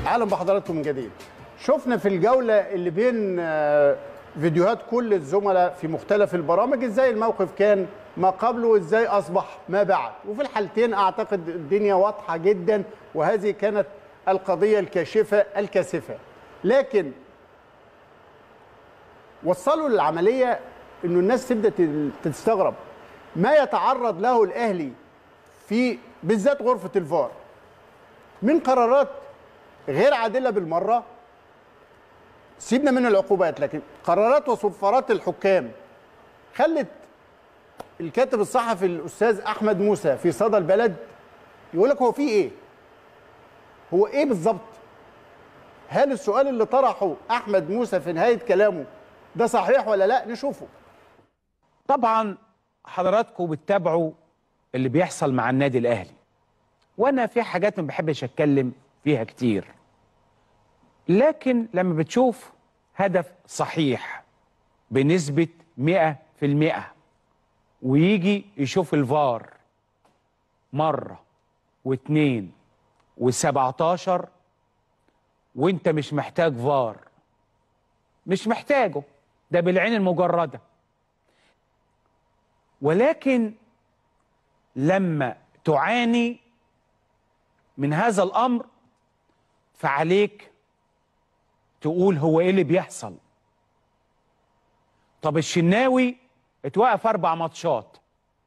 اهلا بحضراتكم من جديد شفنا في الجوله اللي بين آه، فيديوهات كل الزملاء في مختلف البرامج ازاي الموقف كان ما قبله وازاي اصبح ما بعد وفي الحالتين اعتقد الدنيا واضحه جدا وهذه كانت القضيه الكاشفه الكاسفه لكن وصلوا للعمليه انه الناس تبدا تل- تستغرب ما يتعرض له الاهلي في بالذات غرفه الفار من قرارات غير عادله بالمره سيبنا من العقوبات لكن قرارات وصفارات الحكام خلت الكاتب الصحفي الاستاذ احمد موسى في صدى البلد يقول لك هو في ايه؟ هو ايه بالظبط؟ هل السؤال اللي طرحه احمد موسى في نهايه كلامه ده صحيح ولا لا؟ نشوفه. طبعا حضراتكم بتتابعوا اللي بيحصل مع النادي الاهلي وانا في حاجات ما بحبش اتكلم فيها كتير لكن لما بتشوف هدف صحيح بنسبة مئة في المئة ويجي يشوف الفار مرة واتنين وسبعتاشر وانت مش محتاج فار مش محتاجه ده بالعين المجردة ولكن لما تعاني من هذا الامر فعليك تقول هو ايه اللي بيحصل طب الشناوي اتوقف اربع ماتشات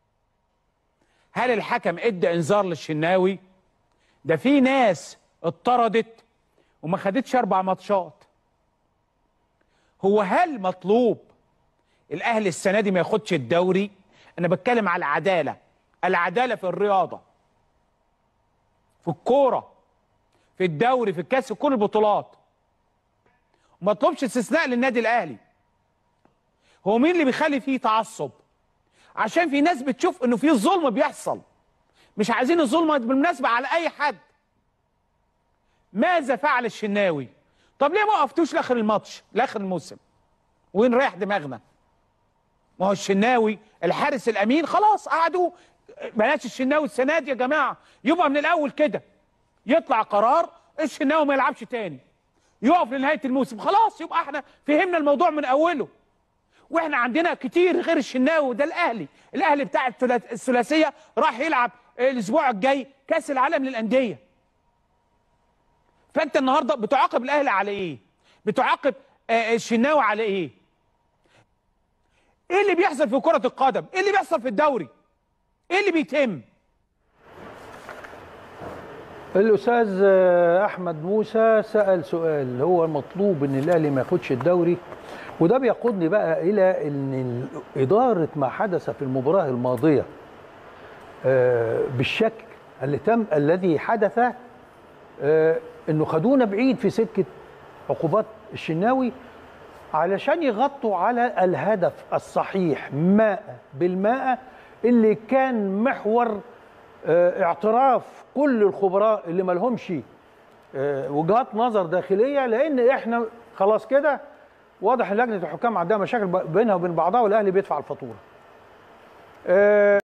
هل الحكم ادى انذار للشناوي ده في ناس اتطردت وما خدتش اربع ماتشات هو هل مطلوب الاهلي السنه دي ما ياخدش الدوري انا بتكلم على العداله العداله في الرياضه في الكوره في الدوري في الكاس في كل البطولات وما طلبش استثناء للنادي الاهلي هو مين اللي بيخلي فيه تعصب عشان في ناس بتشوف انه في ظلم بيحصل مش عايزين الظلم بالمناسبه على اي حد ماذا فعل الشناوي طب ليه ما وقفتوش لاخر الماتش لاخر الموسم ونريح دماغنا ما هو الشناوي الحارس الامين خلاص قعدوا بلاش الشناوي السنه دي يا جماعه يبقى من الاول كده يطلع قرار الشناوي ما يلعبش تاني يقف لنهايه الموسم خلاص يبقى احنا فهمنا الموضوع من اوله واحنا عندنا كتير غير الشناوي ده الاهلي الاهلي بتاع الثلاث- الثلاثيه راح يلعب الاسبوع الجاي كاس العالم للانديه فانت النهارده بتعاقب الاهلي على ايه بتعاقب آه، الشناوي على ايه ايه اللي بيحصل في كره القدم ايه اللي بيحصل في الدوري ايه اللي بيتم الاستاذ احمد موسى سال سؤال هو المطلوب ان الاهلي ما ياخدش الدوري وده بيقودني بقى الى ان اداره ما حدث في المباراه الماضيه آه، بالشك اللي تم الذي حدث آه، انه خدونا بعيد في سكه عقوبات الشناوي علشان يغطوا على الهدف الصحيح ماء بالماء اللي كان محور آه، اعتراف كل الخبراء اللي ما لهمش آه، وجهات نظر داخليه لان احنا خلاص كده واضح ان لجنه الحكام عندها مشاكل ب- بينها وبين بعضها والاهلي بيدفع الفاتوره. آه،